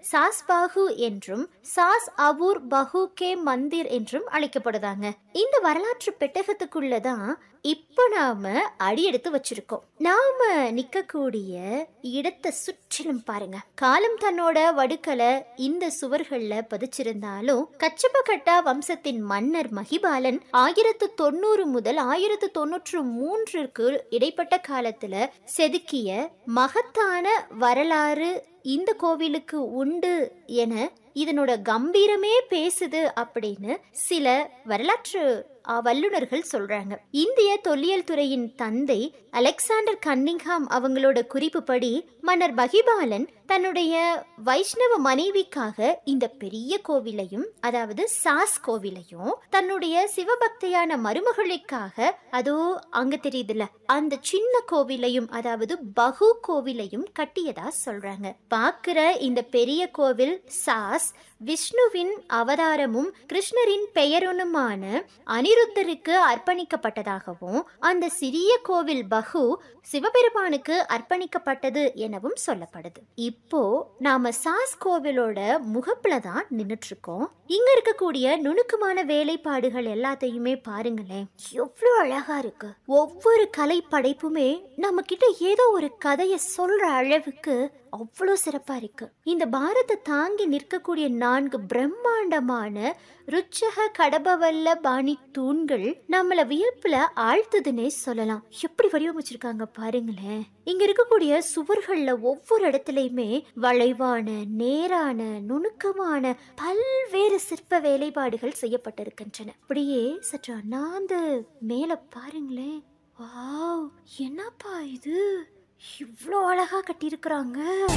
sauce Bahu என்றும் சாஸ் அபூர் பஹு கே மந்திர் என்றும் அழைக்கப்படுதாங்க இந்த வரலாற்று பெட்டகத்துக்குள்ளதான் இப்ப நாம அடியெடுத்து வச்சிருக்கோம் நாம நிக்கக்கூடிய இடத்தை சுற்றிலும் பாருங்க காலம் தன்னோட வடுக்களை இந்த சுவர்கள்ல பதிச்சிருந்தாலும் கச்சபகட்டா வம்சத்தின் மன்னர் மகிபாலன் ஆயிரத்து தொண்ணூறு முதல் ஆயிரத்து தொண்ணூற்று மூன்றிற்கு இடைப்பட்ட காலத்துல செதுக்கிய மகத்தான வரலாறு இந்த கோவிலுக்கு உண்டு என இதனோட கம்பீரமே பேசுது அப்படின்னு சில வரலாற்று அஹ், வல்லுனர்கள் சொல்றாங்க இந்திய தொல்லியல் துறையின் தந்தை அலெக்சாண்டர் கன்னிங்ஹாம் அவங்களோட குறிப்புப்படி மன்னர் பகிபாலன் தன்னுடைய வைஷ்ணவ மனைவிக்காக இந்த பெரிய கோவிலையும் அதாவது சாஸ் கோவிலையும் தன்னுடைய சிவபக்தையான மருமகளுக்காக அதோ அங்க தெரியுதுல்ல அந்த சின்ன கோவிலையும் அதாவது பகு கோவிலையும் கட்டியதா சொல்றாங்க பார்க்கிற இந்த பெரிய கோவில் சாஸ் விஷ்ணுவின் அவதாரமும் கிருஷ்ணரின் பெயருனுமான அனிருத்தருக்கு அர்ப்பணிக்கப்பட்டதாகவும் அந்த சிறிய கோவில் பகு சிவபெருமானுக்கு அர்ப்பணிக்கப்பட்டது எனவும் சொல்லப்படுது இப்போ நாம சாஸ் கோவிலோட முகப்புல தான் நின்னுட்டு இருக்கோம் இங்க இருக்கக்கூடிய நுணுக்கமான வேலைப்பாடுகள் எல்லாத்தையுமே பாருங்களேன் எவ்வளவு அழகா இருக்கு ஒவ்வொரு கலை படைப்புமே நம்ம கிட்ட ஏதோ ஒரு கதையை சொல்ற அளவுக்கு அவ்வளோ சிறப்பா இருக்கு இந்த பாரத்தை தாங்கி நிற்கக்கூடிய நான்கு பிரம்மாண்டமான ருச்சக கடபவல்ல பாணி தூண்கள் நம்மள வியப்புல ஆழ்த்துதுன்னே சொல்லலாம் எப்படி வடிவமைச்சிருக்காங்க பாருங்களேன் இங்க இருக்கக்கூடிய சுவர்கள்ல ஒவ்வொரு இடத்துலயுமே வளைவான நேரான நுணுக்கமான பல்வேறு சிற்ப வேலைப்பாடுகள் செய்யப்பட்டிருக்கின்றன அப்படியே சற்று அண்ணாந்து மேல பாருங்களேன் வாவ் என்னப்பா இது இவ்வளோ அழகா கட்டியிருக்கிறாங்க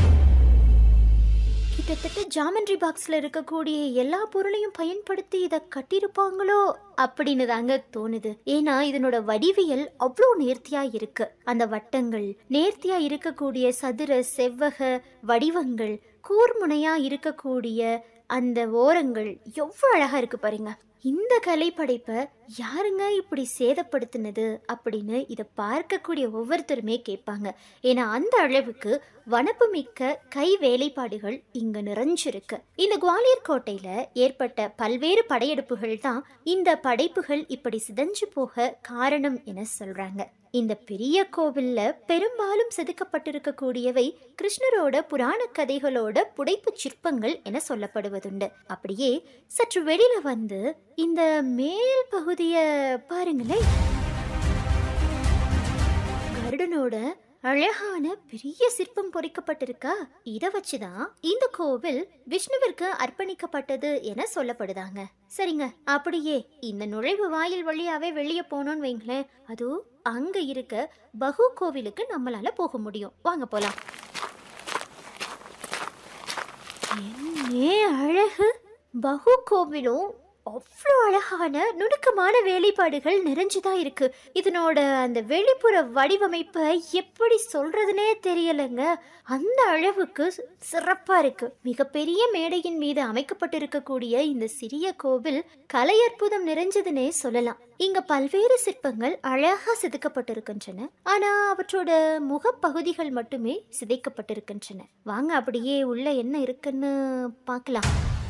கிட்டத்தட்ட ஜாமெண்ட்ரி பாக்ஸ்ல இருக்கக்கூடிய எல்லா பொருளையும் பயன்படுத்தி இதை கட்டியிருப்பாங்களோ அப்படின்னு தாங்க தோணுது ஏன்னா இதனோட வடிவியல் அவ்வளோ நேர்த்தியா இருக்கு அந்த வட்டங்கள் நேர்த்தியா இருக்கக்கூடிய சதுர செவ்வக வடிவங்கள் கூர்முனையா இருக்கக்கூடிய அந்த ஓரங்கள் எவ்வளோ அழகா இருக்கு பாருங்க இந்த கலைப்படைப்பை யாருங்க இப்படி சேதப்படுத்தினது அப்படின்னு இதை பார்க்கக்கூடிய ஒவ்வொருத்தருமே கேட்பாங்க ஏன்னா அந்த அளவுக்கு வனப்பு மிக்க கை வேலைப்பாடுகள் இங்க நிறைஞ்சிருக்கு இந்த குவாலியர் கோட்டையில ஏற்பட்ட பல்வேறு படையெடுப்புகள் தான் இந்த படைப்புகள் இப்படி சிதைஞ்சு போக காரணம் என சொல்றாங்க இந்த பெரிய கோவில்ல பெரும்பாலும் செதுக்கப்பட்டிருக்கக்கூடியவை கிருஷ்ணரோட புராண கதைகளோட புடைப்பு சிற்பங்கள் என சொல்லப்படுவதுண்டு அப்படியே சற்று வெளியில வந்து இந்த மேல் பகுதிய பாருங்களேன் கருடனோட அழகான பெரிய சிற்பம் பொறிக்கப்பட்டிருக்கா இத வச்சுதான் இந்த கோவில் விஷ்ணுவிற்கு அர்ப்பணிக்கப்பட்டது என சொல்லப்படுதாங்க சரிங்க அப்படியே இந்த நுழைவு வாயில் வழியாவே வெளியே போனோம்னு வைங்களேன் அதோ அங்க இருக்க பகு கோவிலுக்கு நம்மளால போக முடியும் வாங்க போலாம் என்னே அழகு பகு கோவிலும் அவ்வளோ அழகான நுணுக்கமான வேலைப்பாடுகள் நிறைஞ்சுதான் இருக்கு இதனோட அந்த வெளிப்புற வடிவமைப்பை எப்படி சொல்றதுனே தெரியலைங்க அந்த அளவுக்கு சிறப்பா இருக்கு மிகப்பெரிய மேடையின் மீது அமைக்கப்பட்டிருக்கக்கூடிய இந்த சிறிய கோவில் கலை அற்புதம் நிறைஞ்சதுன்னே சொல்லலாம் இங்க பல்வேறு சிற்பங்கள் அழகா செதுக்கப்பட்டிருக்கின்றன ஆனா அவற்றோட முகப்பகுதிகள் மட்டுமே சிதைக்கப்பட்டிருக்கின்றன வாங்க அப்படியே உள்ள என்ன இருக்குன்னு பார்க்கலாம்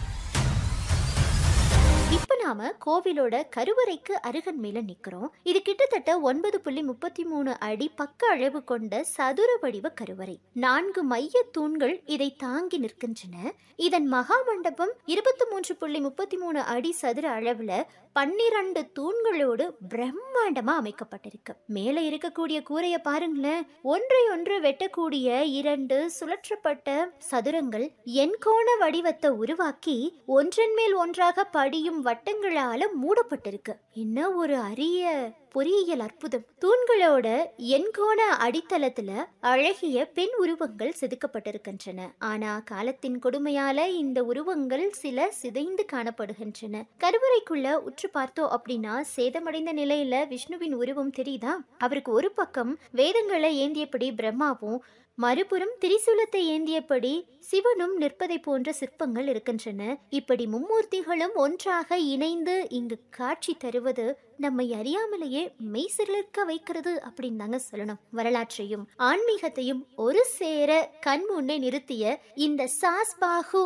இப்ப நாம கோவிலோட கருவறைக்கு அருகன் மேல நிக்கிறோம் இது கிட்டத்தட்ட ஒன்பது புள்ளி முப்பத்தி மூணு அடி பக்க அளவு கொண்ட சதுர வடிவ கருவறை நான்கு மைய தூண்கள் இதை தாங்கி நிற்கின்றன இதன் மகா மண்டபம் இருபத்தி மூன்று புள்ளி முப்பத்தி மூணு அடி சதுர அளவுல பன்னிரண்டு தூண்களோடு பிரம்மாண்டமா அமைக்கப்பட்டிருக்கு மேலே இருக்கக்கூடிய கூரைய பாருங்களேன் ஒன்றை ஒன்று வெட்டக்கூடிய இரண்டு சுழற்றப்பட்ட சதுரங்கள் எண்கோண வடிவத்தை உருவாக்கி ஒன்றன் மேல் ஒன்றாக படியும் வட்டங்களால மூடப்பட்டிருக்கு என்ன ஒரு அரிய பொறியியல் அற்புதம் தூண்களோட எண்கோண அடித்தளத்துல அழகிய பெண் உருவங்கள் செதுக்கப்பட்டிருக்கின்றன ஆனா காலத்தின் கொடுமையால இந்த உருவங்கள் சில சிதைந்து காணப்படுகின்றன கருவறைக்குள்ள உற்று பார்த்தோம் அப்படின்னா சேதமடைந்த நிலையில விஷ்ணுவின் உருவம் தெரியுதா அவருக்கு ஒரு பக்கம் வேதங்களை ஏந்தியபடி பிரம்மாவும் மறுபுறம் திரிசூலத்தை ஏந்தியபடி சிவனும் நிற்பதை போன்ற சிற்பங்கள் இருக்கின்றன இப்படி மும்மூர்த்திகளும் ஒன்றாக இணைந்து இங்கு காட்சி தருவது நம்மை அறியாமலேயே மெய்சிலிர்க்க வைக்கிறது அப்படின்னு தாங்க சொல்லணும் வரலாற்றையும் ஆன்மீகத்தையும் ஒரு சேர கண் முன்னே நிறுத்திய இந்த சாஸ் பாகு